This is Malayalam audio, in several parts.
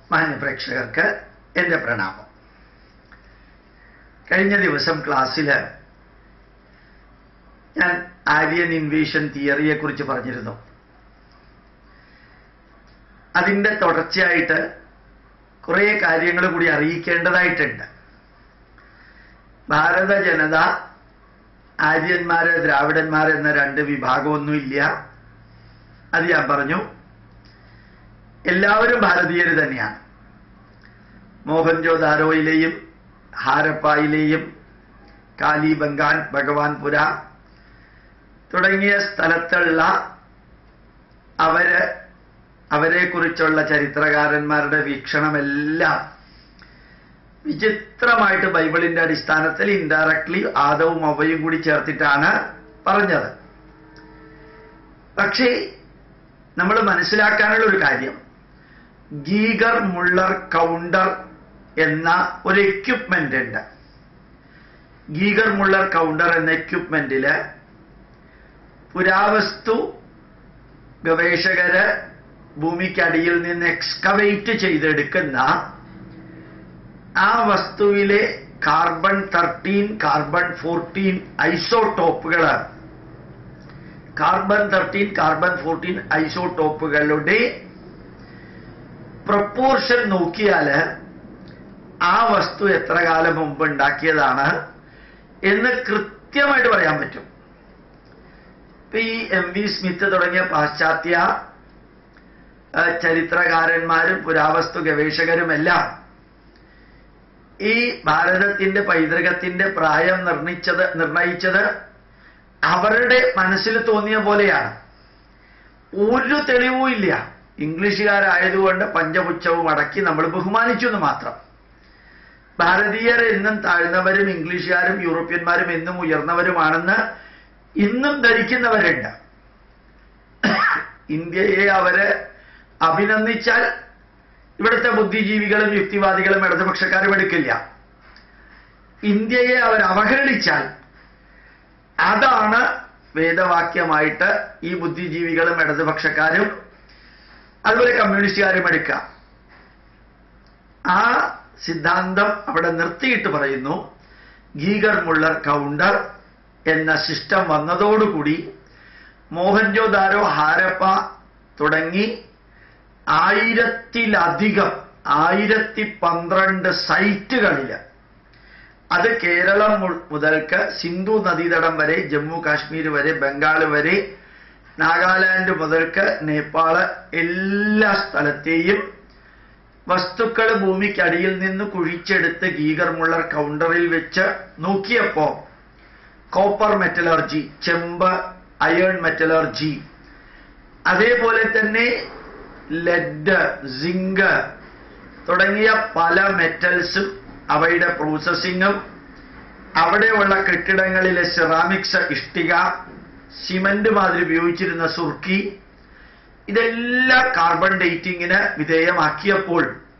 മാന്യപ്രേക്ഷകർക്ക് എൻ്റെ പ്രണാമം കഴിഞ്ഞ ദിവസം ക്ലാസ്സിൽ ഞാൻ ആര്യൻ ഇൻവേഷൻ തിയറിയെ കുറിച്ച് പറഞ്ഞിരുന്നു അതിൻ്റെ തുടർച്ചയായിട്ട് കുറേ കാര്യങ്ങൾ കൂടി അറിയിക്കേണ്ടതായിട്ടുണ്ട് ഭാരത ജനത ആര്യന്മാര് ദ്രാവിഡന്മാർ എന്ന രണ്ട് വിഭാഗമൊന്നുമില്ല അത് ഞാൻ പറഞ്ഞു എല്ലാവരും ഭാരതീയർ തന്നെയാണ് മോഹൻജോദാരോയിലെയും ഹാരപ്പായിലെയും കാലിബംഗാൻ ഭഗവാൻപുര തുടങ്ങിയ സ്ഥലത്തുള്ള അവര് അവരെക്കുറിച്ചുള്ള ചരിത്രകാരന്മാരുടെ വീക്ഷണമെല്ലാം വിചിത്രമായിട്ട് ബൈബിളിന്റെ അടിസ്ഥാനത്തിൽ ഇൻഡയറക്ട്ലി ആദവും അവയും കൂടി ചേർത്തിട്ടാണ് പറഞ്ഞത് പക്ഷേ നമ്മൾ മനസ്സിലാക്കാനുള്ള ഒരു കാര്യം ഗീഗർ മുള്ളർ കൗണ്ടർ എന്ന ഒരു എക്യുപ്മെന്റ് ഉണ്ട് ഗീഗർ മുള്ളർ കൗണ്ടർ എന്ന എക്യുപ്മെന്റില് പുരാവസ്തു ഗവേഷകര് ഭൂമിക്കടിയിൽ നിന്ന് എക്സ്കവേറ്റ് ചെയ്തെടുക്കുന്ന ആ വസ്തുവിലെ കാർബൺ തർട്ടീൻ കാർബൺ ഫോർട്ടീൻ ഐസോടോപ്പുകൾ കാർബൺ തർട്ടീൻ കാർബൺ ഫോർട്ടീൻ ഐസോടോപ്പുകളുടെ പ്രപ്പോർഷൻ നോക്കിയാൽ ആ വസ്തു എത്ര കാലം മുമ്പ് ഉണ്ടാക്കിയതാണ് എന്ന് കൃത്യമായിട്ട് പറയാൻ പറ്റും ഇപ്പൊ ഈ എം വി സ്മിത്ത് തുടങ്ങിയ പാശ്ചാത്യ ചരിത്രകാരന്മാരും പുരാവസ്തു ഗവേഷകരുമെല്ലാം ഈ ഭാരതത്തിന്റെ പൈതൃകത്തിന്റെ പ്രായം നിർണയിച്ചത് നിർണയിച്ചത് അവരുടെ മനസ്സിൽ തോന്നിയ പോലെയാണ് ഒരു തെളിവും ഇല്ല ഇംഗ്ലീഷുകാരായതുകൊണ്ട് പഞ്ചപുച്ഛവും അടക്കി നമ്മൾ ബഹുമാനിച്ചു എന്ന് മാത്രം ഭാരതീയർ എന്നും താഴ്ന്നവരും ഇംഗ്ലീഷുകാരും യൂറോപ്യന്മാരും എന്നും ഉയർന്നവരുമാണെന്ന് ഇന്നും ധരിക്കുന്നവരുണ്ട് ഇന്ത്യയെ അവര് അഭിനന്ദിച്ചാൽ ഇവിടുത്തെ ബുദ്ധിജീവികളും യുക്തിവാദികളും ഇടതുപക്ഷക്കാരും എടുക്കില്ല ഇന്ത്യയെ അവർ അവഹേളിച്ചാൽ അതാണ് വേദവാക്യമായിട്ട് ഈ ബുദ്ധിജീവികളും ഇടതുപക്ഷക്കാരും അതുപോലെ കമ്മ്യൂണിസ്റ്റുകാരും എടുക്കുക ആ സിദ്ധാന്തം അവിടെ നിർത്തിയിട്ട് പറയുന്നു ഗീഗർ മുള്ളർ കൗണ്ടർ എന്ന സിസ്റ്റം വന്നതോടുകൂടി മോഹൻജോദാരോ ഹാരപ്പ തുടങ്ങി ആയിരത്തിലധികം ആയിരത്തി പന്ത്രണ്ട് സൈറ്റുകളിൽ അത് കേരളം മുതൽക്ക് സിന്ധു നദീതടം വരെ ജമ്മു കാശ്മീർ വരെ ബംഗാൾ വരെ നാഗാലാൻഡ് മുതൽക്ക് നേപ്പാള് എല്ലാ സ്ഥലത്തെയും വസ്തുക്കൾ ഭൂമിക്കടിയിൽ നിന്ന് കുഴിച്ചെടുത്ത് ഗീഗർ മുള്ളർ കൗണ്ടറിൽ വെച്ച് നോക്കിയപ്പോ കോപ്പർ മെറ്റലർജി ചെമ്പ് അയേൺ മെറ്റലർജി അതേപോലെ തന്നെ ലെഡ് സിങ്ക് തുടങ്ങിയ പല മെറ്റൽസും അവയുടെ പ്രോസസ്സിങ്ങും അവിടെയുള്ള കെട്ടിടങ്ങളിലെ സെറാമിക്സ് ഇഷ്ടിക സിമന്റ് മാതിരി ഉപയോഗിച്ചിരുന്ന സുർക്കി ഇതെല്ലാം കാർബൺ ഡേറ്റിങ്ങിന് വിധേയമാക്കിയപ്പോൾ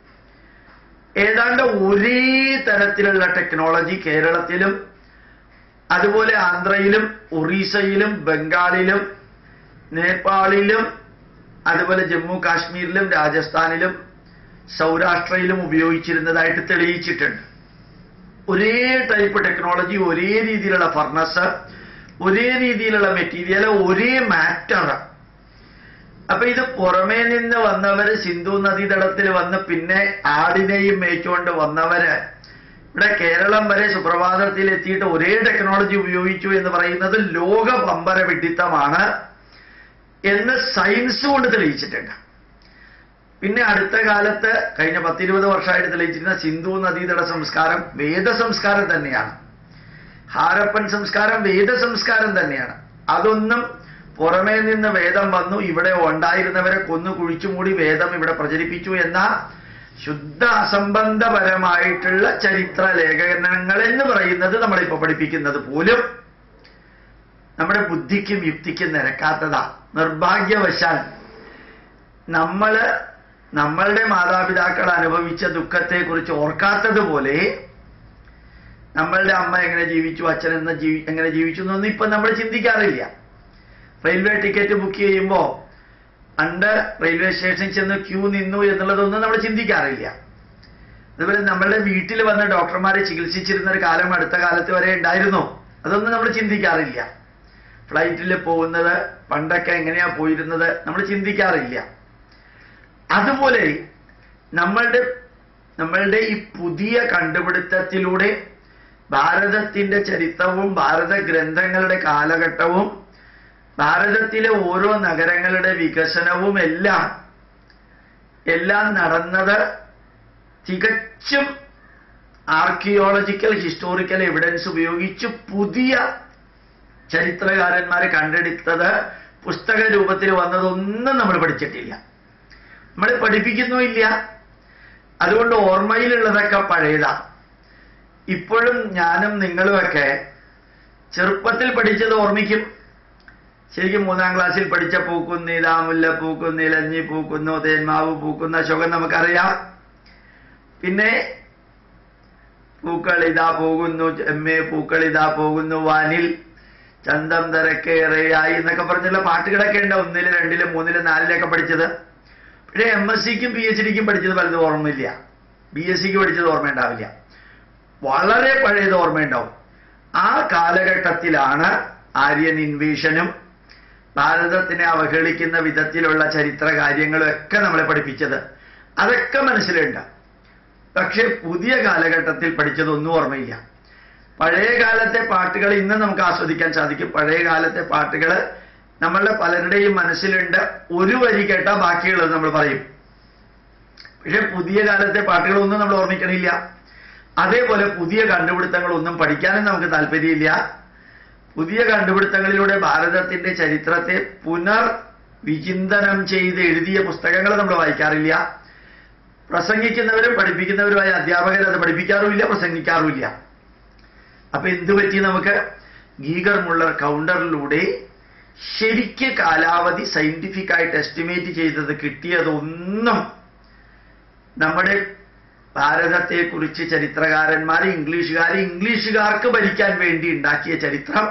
ഏതാണ്ട് ഒരേ തരത്തിലുള്ള ടെക്നോളജി കേരളത്തിലും അതുപോലെ ആന്ധ്രയിലും ഒറീസയിലും ബംഗാളിലും നേപ്പാളിലും അതുപോലെ ജമ്മു കാശ്മീരിലും രാജസ്ഥാനിലും സൗരാഷ്ട്രയിലും ഉപയോഗിച്ചിരുന്നതായിട്ട് തെളിയിച്ചിട്ടുണ്ട് ഒരേ ടൈപ്പ് ടെക്നോളജി ഒരേ രീതിയിലുള്ള ഫർണസ് ഒരേ രീതിയിലുള്ള മെറ്റീരിയൽ ഒരേ മാറ്റർ അപ്പൊ ഇത് പുറമേ നിന്ന് വന്നവര് സിന്ധു നദീതടത്തിൽ വന്ന് പിന്നെ ആടിനെയും മേച്ചുകൊണ്ട് വന്നവര് ഇവിടെ കേരളം വരെ സുപ്രഭാതത്തിൽ എത്തിയിട്ട് ഒരേ ടെക്നോളജി ഉപയോഗിച്ചു എന്ന് പറയുന്നത് ലോക പമ്പര വിഡിത്തമാണ് എന്ന് സയൻസ് കൊണ്ട് തെളിയിച്ചിട്ടുണ്ട് പിന്നെ അടുത്ത കാലത്ത് കഴിഞ്ഞ പത്തിരുപത് വർഷമായിട്ട് തെളിയിച്ചിരുന്ന സിന്ധു നദീതട സംസ്കാരം വേദ സംസ്കാരം തന്നെയാണ് ഹാരപ്പൻ സംസ്കാരം വേദ സംസ്കാരം തന്നെയാണ് അതൊന്നും പുറമേ നിന്ന് വേദം വന്നു ഇവിടെ ഉണ്ടായിരുന്നവരെ കൊന്നു കുഴിച്ചുമൂടി വേദം ഇവിടെ പ്രചരിപ്പിച്ചു എന്ന ശുദ്ധ അസംബന്ധപരമായിട്ടുള്ള ചരിത്ര ലേഖനങ്ങൾ എന്ന് പറയുന്നത് നമ്മളിപ്പോ പഠിപ്പിക്കുന്നത് പോലും നമ്മുടെ ബുദ്ധിക്കും യുക്തിക്കും നിരക്കാത്തതാ നിർഭാഗ്യവശാൽ നമ്മള് നമ്മളുടെ മാതാപിതാക്കൾ അനുഭവിച്ച ദുഃഖത്തെക്കുറിച്ച് ഓർക്കാത്തതുപോലെ നമ്മളുടെ അമ്മ എങ്ങനെ ജീവിച്ചു അച്ഛൻ എന്ന ജീവി എങ്ങനെ ജീവിച്ചു എന്നൊന്നും ഇപ്പൊ നമ്മൾ ചിന്തിക്കാറില്ല റെയിൽവേ ടിക്കറ്റ് ബുക്ക് ചെയ്യുമ്പോൾ പണ്ട് റെയിൽവേ സ്റ്റേഷനിൽ ചെന്ന് ക്യൂ നിന്നു എന്നുള്ളതൊന്നും നമ്മൾ ചിന്തിക്കാറില്ല അതുപോലെ നമ്മളുടെ വീട്ടിൽ വന്ന് ഡോക്ടർമാരെ ചികിത്സിച്ചിരുന്ന ഒരു കാലം അടുത്ത കാലത്ത് വരെ ഉണ്ടായിരുന്നു അതൊന്നും നമ്മൾ ചിന്തിക്കാറില്ല ഫ്ലൈറ്റിൽ പോകുന്നത് പണ്ടൊക്കെ എങ്ങനെയാ പോയിരുന്നത് നമ്മൾ ചിന്തിക്കാറില്ല അതുപോലെ നമ്മളുടെ നമ്മളുടെ ഈ പുതിയ കണ്ടുപിടുത്തത്തിലൂടെ ഭാരതത്തിന്റെ ചരിത്രവും ഭാരത ഗ്രന്ഥങ്ങളുടെ കാലഘട്ടവും ഭാരതത്തിലെ ഓരോ നഗരങ്ങളുടെ വികസനവും എല്ലാം എല്ലാം നടന്നത് തികച്ചും ആർക്കിയോളജിക്കൽ ഹിസ്റ്റോറിക്കൽ എവിഡൻസ് ഉപയോഗിച്ച് പുതിയ ചരിത്രകാരന്മാരെ കണ്ടെടുത്തത് പുസ്തക രൂപത്തിൽ വന്നതൊന്നും നമ്മൾ പഠിച്ചിട്ടില്ല നമ്മൾ പഠിപ്പിക്കുന്നുമില്ല അതുകൊണ്ട് ഓർമ്മയിലുള്ളതൊക്കെ പഴയതാ ഇപ്പോഴും ഞാനും നിങ്ങളുമൊക്കെ ചെറുപ്പത്തിൽ പഠിച്ചത് ഓർമ്മിക്കും ശരിക്കും മൂന്നാം ക്ലാസ്സിൽ പഠിച്ച പൂക്കുന്നി മുല്ല പൂക്കുന്നി ലഞ്ഞി പൂക്കുന്നു തേന്മാവ് പൂക്കുന്ന ശോകം നമുക്കറിയാം പിന്നെ പൂക്കൾ ഇതാ പോകുന്നു എമ്മേ പൂക്കൾ ഇതാ പോകുന്നു വാനിൽ ചന്തം തിരക്കേറെയായി എന്നൊക്കെ പറഞ്ഞുള്ള പാട്ടുകളൊക്കെ ഉണ്ട് ഒന്നില് രണ്ടില് മൂന്നില് നാലിലൊക്കെ പഠിച്ചത് പക്ഷേ എം എസ് സിക്കും പി എച്ച് ഡിക്കും പഠിച്ചത് പലതും ഓർമ്മയില്ല ബി എസ് സിക്ക് പഠിച്ചത് ഓർമ്മയുണ്ടാവില്ല വളരെ പഴയത് ഓർമ്മയുണ്ടാവും ആ കാലഘട്ടത്തിലാണ് ആര്യൻ ഇൻവേഷനും ഭാരതത്തിനെ അവഹേളിക്കുന്ന വിധത്തിലുള്ള ചരിത്ര കാര്യങ്ങളും ഒക്കെ നമ്മളെ പഠിപ്പിച്ചത് അതൊക്കെ മനസ്സിലുണ്ട് പക്ഷെ പുതിയ കാലഘട്ടത്തിൽ പഠിച്ചതൊന്നും ഓർമ്മയില്ല പഴയ കാലത്തെ പാട്ടുകൾ ഇന്ന് നമുക്ക് ആസ്വദിക്കാൻ സാധിക്കും പഴയ കാലത്തെ പാട്ടുകൾ നമ്മളുടെ പലരുടെയും മനസ്സിലുണ്ട് ഒരു വരി കേട്ടാൽ ബാക്കിയുള്ളത് നമ്മൾ പറയും പക്ഷെ പുതിയ കാലത്തെ പാട്ടുകളൊന്നും നമ്മൾ ഓർമ്മിക്കണില്ല അതേപോലെ പുതിയ കണ്ടുപിടുത്തങ്ങളൊന്നും പഠിക്കാനും നമുക്ക് താല്പര്യമില്ല പുതിയ കണ്ടുപിടുത്തങ്ങളിലൂടെ ഭാരതത്തിന്റെ ചരിത്രത്തെ പുനർ വിചിന്തനം ചെയ്ത് എഴുതിയ പുസ്തകങ്ങൾ നമ്മൾ വായിക്കാറില്ല പ്രസംഗിക്കുന്നവരും പഠിപ്പിക്കുന്നവരുമായ അധ്യാപകർ അത് പഠിപ്പിക്കാറുമില്ല പ്രസംഗിക്കാറുമില്ല അപ്പൊ എന്തു പറ്റി നമുക്ക് ഗീഗർ മുള്ളർ കൗണ്ടറിലൂടെ ശരിക്ക് കാലാവധി സയന്റിഫിക് ആയിട്ട് എസ്റ്റിമേറ്റ് ചെയ്തത് കിട്ടിയതൊന്നും നമ്മുടെ ഭാരതത്തെക്കുറിച്ച് ചരിത്രകാരന്മാർ ഇംഗ്ലീഷുകാർ ഇംഗ്ലീഷുകാർക്ക് ഭരിക്കാൻ വേണ്ടി ഉണ്ടാക്കിയ ചരിത്രം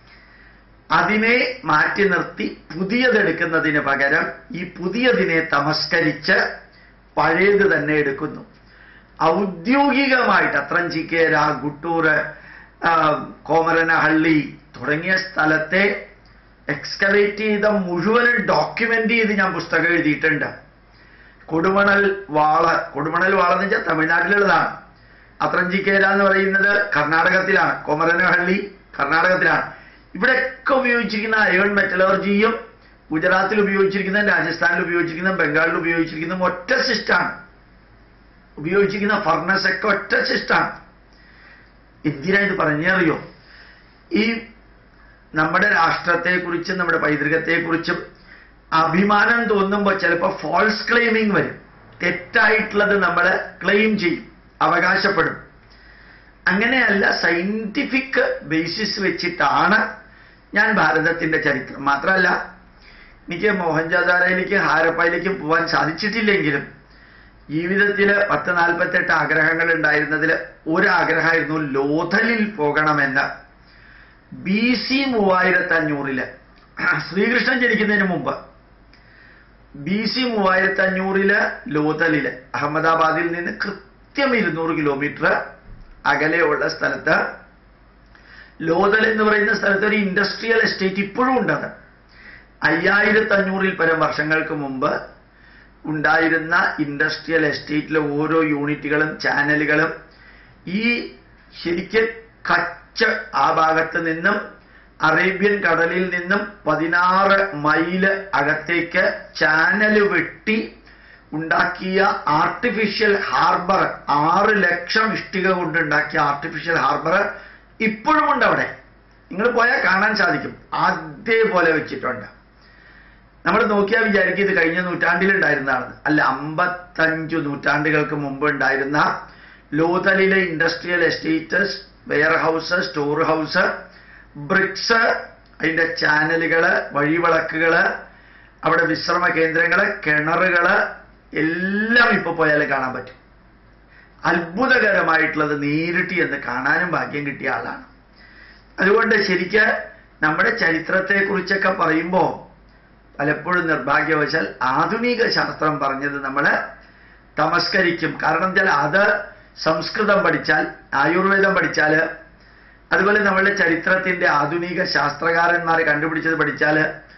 അതിനെ മാറ്റി നിർത്തി പുതിയതെടുക്കുന്നതിന് പകരം ഈ പുതിയതിനെ തമസ്കരിച്ച് പഴയത് തന്നെ എടുക്കുന്നു ഔദ്യോഗികമായിട്ട് അത്രഞ്ചിക്കേര ഗുട്ടൂർ ആ, കോമരനഹള്ളി തുടങ്ങിയ സ്ഥലത്തെ എക്സ്കവേറ്റ് ചെയ്ത മുഴുവനും ഡോക്യുമെന്റ് ചെയ്ത് ഞാൻ പുസ്തകം എഴുതിയിട്ടുണ്ട് കൊടുമണൽ വാള കൊടുമണൽ വാള എന്ന് വെച്ചാൽ തമിഴ്നാട്ടിലുള്ളതാണ് അത്രഞ്ചിക്കേര എന്ന് പറയുന്നത് കർണാടകത്തിലാണ് കൊമരനഹള്ളി കർണാടകത്തിലാണ് ഇവിടെയൊക്കെ ഉപയോഗിച്ചിരിക്കുന്ന അയൺ മെറ്റലർജിയും ഗുജറാത്തിൽ ഉപയോഗിച്ചിരിക്കുന്ന രാജസ്ഥാനിൽ ഉപയോഗിച്ചിരിക്കുന്ന ബംഗാളിൽ ഉപയോഗിച്ചിരിക്കുന്ന ഒറ്റ സിസ്റ്റാണ് ഉപയോഗിച്ചിരിക്കുന്ന ഫർണസ് ഒക്കെ ഒറ്റ സിസ്റ്റാണ് എന്തിനാ ഇത് പറഞ്ഞറിയോ ഈ നമ്മുടെ രാഷ്ട്രത്തെക്കുറിച്ചും നമ്മുടെ പൈതൃകത്തെക്കുറിച്ചും അഭിമാനം തോന്നുമ്പോൾ ചിലപ്പോൾ ഫോൾസ് ക്ലെയിമിംഗ് വരും തെറ്റായിട്ടുള്ളത് നമ്മൾ ക്ലെയിം ചെയ്യും അവകാശപ്പെടും അങ്ങനെയല്ല സയന്റിഫിക് ബേസിസ് വെച്ചിട്ടാണ് ഞാൻ ഭാരതത്തിന്റെ ചരിത്രം മാത്രമല്ല എനിക്ക് മോഹൻജാദാരയിലേക്കും ഹാരപ്പയിലേക്കും പോകാൻ സാധിച്ചിട്ടില്ലെങ്കിലും ജീവിതത്തിൽ പത്ത് നാൽപ്പത്തെട്ട് ആഗ്രഹങ്ങൾ ഉണ്ടായിരുന്നതിൽ ഒരാഗ്രഹമായിരുന്നു ലോഥലിൽ പോകണമെന്ന് ബി സി മൂവായിരത്തി അഞ്ഞൂറില് ശ്രീകൃഷ്ണൻ ജനിക്കുന്നതിന് മുമ്പ് ബി സി മൂവായിരത്തി അഞ്ഞൂറില് ലോഥലില് അഹമ്മദാബാദിൽ നിന്ന് കൃത്യം ഇരുന്നൂറ് കിലോമീറ്റർ അകലെയുള്ള സ്ഥലത്ത് ലോതൽ എന്ന് പറയുന്ന സ്ഥലത്ത് ഒരു ഇൻഡസ്ട്രിയൽ എസ്റ്റേറ്റ് ഇപ്പോഴും ഉണ്ടത് അയ്യായിരത്തി അഞ്ഞൂറിൽ പരം വർഷങ്ങൾക്ക് മുമ്പ് ഉണ്ടായിരുന്ന ഇൻഡസ്ട്രിയൽ എസ്റ്റേറ്റിലെ ഓരോ യൂണിറ്റുകളും ചാനലുകളും ഈ ശരിക്ക് കച്ച് ആ ഭാഗത്ത് നിന്നും അറേബ്യൻ കടലിൽ നിന്നും പതിനാറ് മൈല് അകത്തേക്ക് ചാനൽ വെട്ടി ഉണ്ടാക്കിയ ആർട്ടിഫിഷ്യൽ ഹാർബർ ആറ് ലക്ഷം ഇഷ്ടിക കൊണ്ട് ഉണ്ടാക്കിയ ആർട്ടിഫിഷ്യൽ ഹാർബർ ഇപ്പോഴും ഉണ്ട് അവിടെ നിങ്ങൾ പോയാൽ കാണാൻ സാധിക്കും അതേപോലെ വെച്ചിട്ടുണ്ട് നമ്മൾ നോക്കിയാൽ വിചാരിക്കും ഇത് കഴിഞ്ഞ നൂറ്റാണ്ടിൽ ഉണ്ടായിരുന്നതാണ് അല്ല അമ്പത്തഞ്ചു നൂറ്റാണ്ടുകൾക്ക് മുമ്പ് ഉണ്ടായിരുന്ന ലോതലിലെ industrial estate warehouse storehouse bricks അതിന്റെ ചാനലുകള് വഴിവിളക്കുകള് അവിടെ വിശ്രമ കേന്ദ്രങ്ങള് കിണറുകള് എല്ലാം ഇപ്പൊ പോയാൽ കാണാൻ പറ്റും അത്ഭുതകരമായിട്ടുള്ളത് നേരിട്ട് എന്ന് കാണാനും ഭാഗ്യം കിട്ടിയ ആളാണ് അതുകൊണ്ട് ശരിക്ക് നമ്മുടെ ചരിത്രത്തെക്കുറിച്ചൊക്കെ പറയുമ്പോൾ പലപ്പോഴും നിർഭാഗ്യവശാൽ ആധുനിക ശാസ്ത്രം പറഞ്ഞത് നമ്മൾ തമസ്കരിക്കും കാരണം വെച്ചാൽ അത് സംസ്കൃതം പഠിച്ചാൽ ആയുർവേദം പഠിച്ചാൽ അതുപോലെ നമ്മളുടെ ചരിത്രത്തിന്റെ ആധുനിക ശാസ്ത്രകാരന്മാർ കണ്ടുപിടിച്ചത് പഠിച്ചാൽ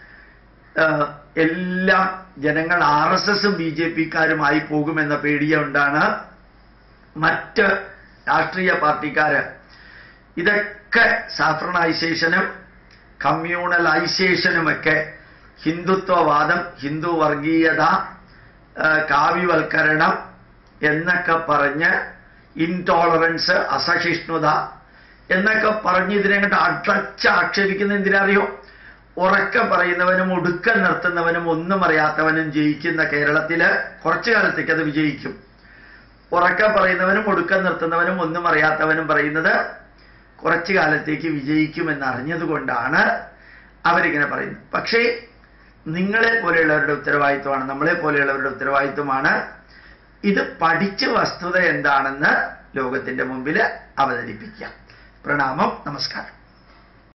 എല്ലാം ജനങ്ങൾ ആർ എസ് എസും ബി ജെ പിക്കാരുമായി പോകുമെന്ന പേടിയുണ്ടാണ് മറ്റ് രാഷ്ട്രീയ പാർട്ടിക്കാര് ഇതൊക്കെ സാഫ്രണൈസേഷനും കമ്മ്യൂണലൈസേഷനുമൊക്കെ ഹിന്ദുത്വവാദം ഹിന്ദു വർഗീയത ആ, കാവ്യവൽക്കരണം എന്നൊക്കെ പറഞ്ഞ് ഇൻടോളറൻസ് അസഹിഷ്ണുത എന്നൊക്കെ പറഞ്ഞ് ഇതിനെങ്ങോട്ട് അടച്ച് ആക്ഷേപിക്കുന്ന എന്തിനറിയോ ഉറക്കെ പറയുന്നവനും ഒടുക്കം നിർത്തുന്നവനും ഒന്നും അറിയാത്തവനും ജയിക്കുന്ന കേരളത്തില് കുറച്ചു കാലത്തേക്ക് അത് വിജയിക്കും ഉറക്കെ പറയുന്നവനും ഒടുക്കം നിർത്തുന്നവനും ഒന്നും അറിയാത്തവനും പറയുന്നത് കുറച്ചു കാലത്തേക്ക് വിജയിക്കുമെന്ന് അറിഞ്ഞതുകൊണ്ടാണ് അവരിങ്ങനെ പറയുന്നത് പക്ഷേ നിങ്ങളെ പോലെയുള്ളവരുടെ ഉത്തരവാദിത്വമാണ് നമ്മളെ പോലെയുള്ളവരുടെ ഉത്തരവാദിത്വമാണ് ഇത് പഠിച്ച് വസ്തുത എന്താണെന്ന് ലോകത്തിന്റെ മുമ്പിൽ അവതരിപ്പിക്കാം പ്രണാമം നമസ്കാരം